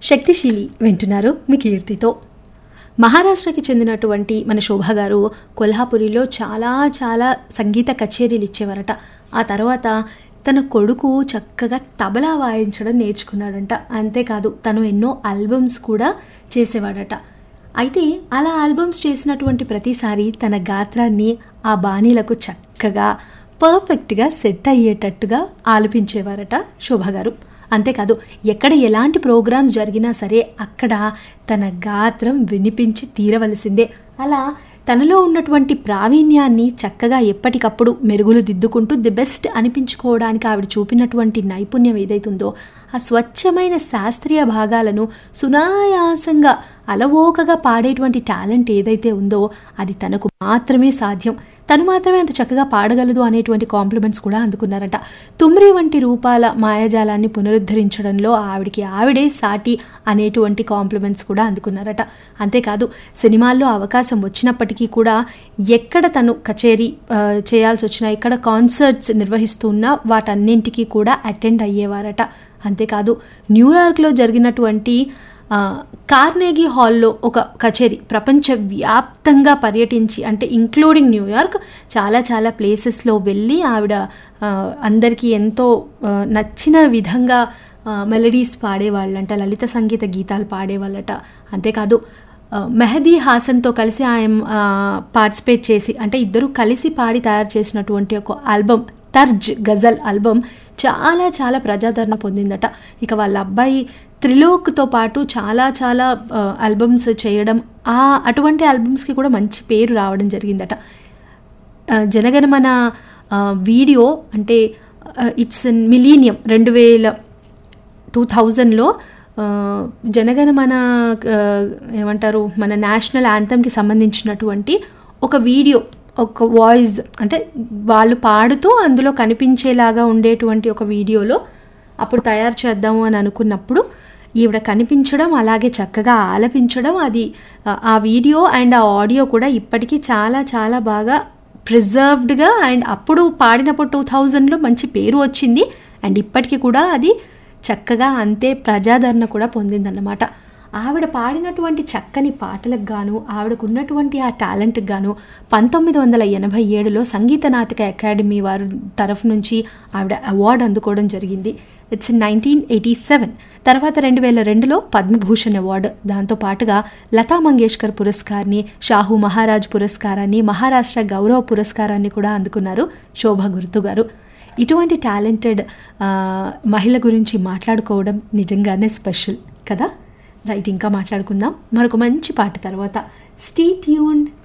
శక్తిశీలి వింటున్నారు మీ కీర్తితో మహారాష్ట్రకి చెందినటువంటి మన శోభ గారు కొల్హాపురిలో చాలా చాలా సంగీత కచేరీలు ఇచ్చేవారట ఆ తర్వాత తన కొడుకు చక్కగా తబలా వాయించడం నేర్చుకున్నాడంట అంతేకాదు తను ఎన్నో ఆల్బమ్స్ కూడా చేసేవాడట అయితే అలా ఆల్బమ్స్ చేసినటువంటి ప్రతిసారి తన గాత్రాన్ని ఆ బాణీలకు చక్కగా పర్ఫెక్ట్గా సెట్ అయ్యేటట్టుగా ఆలపించేవారట శోభ గారు అంతేకాదు ఎక్కడ ఎలాంటి ప్రోగ్రామ్స్ జరిగినా సరే అక్కడ తన గాత్రం వినిపించి తీరవలసిందే అలా తనలో ఉన్నటువంటి ప్రావీణ్యాన్ని చక్కగా ఎప్పటికప్పుడు మెరుగులు దిద్దుకుంటూ ది బెస్ట్ అనిపించుకోవడానికి ఆవిడ చూపినటువంటి నైపుణ్యం ఏదైతుందో ఆ స్వచ్ఛమైన శాస్త్రీయ భాగాలను సునాయాసంగా అలవోకగా పాడేటువంటి టాలెంట్ ఏదైతే ఉందో అది తనకు మాత్రమే సాధ్యం తను మాత్రమే అంత చక్కగా పాడగలదు అనేటువంటి కాంప్లిమెంట్స్ కూడా అందుకున్నారట తుమ్రి వంటి రూపాల మాయాజాలాన్ని పునరుద్ధరించడంలో ఆవిడికి ఆవిడే సాటి అనేటువంటి కాంప్లిమెంట్స్ కూడా అందుకున్నారట అంతేకాదు సినిమాల్లో అవకాశం వచ్చినప్పటికీ కూడా ఎక్కడ తను కచేరీ ఆ, చేయాల్సి వచ్చినా ఎక్కడ కాన్సర్ట్స్ నిర్వహిస్తున్నా వాటన్నింటికీ కూడా అటెండ్ అయ్యేవారట అంతేకాదు న్యూయార్క్లో జరిగినటువంటి ఆ, కార్నేగీ హాల్లో ఒక కచేరీ ప్రపంచవ్యాప్తంగా పర్యటించి అంటే ఇంక్లూడింగ్ న్యూయార్క్ చాలా చాలా ప్లేసెస్లో వెళ్ళి ఆవిడ ఆ, అందరికీ ఎంతో ఆ, నచ్చిన విధంగా మెలడీస్ పాడేవాళ్ళంట లలిత సంగీత గీతాలు పాడేవాళ్ళట అంతేకాదు ఆ, మెహదీ హాసన్తో కలిసి ఆయన పార్టిసిపేట్ చేసి అంటే ఇద్దరు కలిసి పాడి తయారు చేసినటువంటి ఒక ఆల్బమ్ తర్జ్ గజల్ ఆల్బమ్ చాలా చాలా ప్రజాదరణ పొందిందట ఇక వాళ్ళ అబ్బాయి త్రిలోక్తో పాటు చాలా చాలా ఆల్బమ్స్ చేయడం ఆ అటువంటి ఆల్బమ్స్కి కూడా మంచి పేరు రావడం జరిగిందట ఆ, జనగణమన ఆ, వీడియో అంటే ఇట్స్ మిలీనియం రెండు వేల టూ థౌజండ్లో జనగణమన ఆ, ఏమంటారు మన నేషనల్ యాంథమ్కి సంబంధించినటువంటి ఒక వీడియో ఒక వాయిస్ అంటే వాళ్ళు పాడుతూ అందులో కనిపించేలాగా ఉండేటువంటి ఒక వీడియోలో అప్పుడు తయారు చేద్దాము అని అనుకున్నప్పుడు ఈవిడ కనిపించడం అలాగే చక్కగా ఆలపించడం అది ఆ, ఆ వీడియో అండ్ ఆ ఆడియో కూడా ఇప్పటికీ చాలా చాలా బాగా ప్రిజర్వ్డ్గా అండ్ అప్పుడు పాడినప్పుడు టూ థౌజండ్లో మంచి పేరు వచ్చింది అండ్ ఇప్పటికీ కూడా అది చక్కగా అంతే ప్రజాదరణ కూడా పొందిందన్నమాట ఆవిడ పాడినటువంటి చక్కని పాటలకు గాను ఆవిడకు ఉన్నటువంటి ఆ టాలెంట్కి గాను పంతొమ్మిది వందల ఎనభై ఏడులో సంగీత నాటక అకాడమీ వారి తరఫు నుంచి ఆవిడ అవార్డు అందుకోవడం జరిగింది ఇట్స్ నైన్టీన్ ఎయిటీ సెవెన్ తర్వాత రెండు వేల రెండులో పద్మభూషణ్ అవార్డు దాంతో పాటుగా లతా మంగేష్కర్ పురస్కార్ని షాహు మహారాజ్ పురస్కారాన్ని మహారాష్ట్ర గౌరవ పురస్కారాన్ని కూడా అందుకున్నారు శోభా గుర్తు గారు ఇటువంటి టాలెంటెడ్ మహిళ గురించి మాట్లాడుకోవడం నిజంగానే స్పెషల్ కదా రైట్ ఇంకా మాట్లాడుకుందాం మరొక మంచి పాట తర్వాత స్టీ ట్యూన్డ్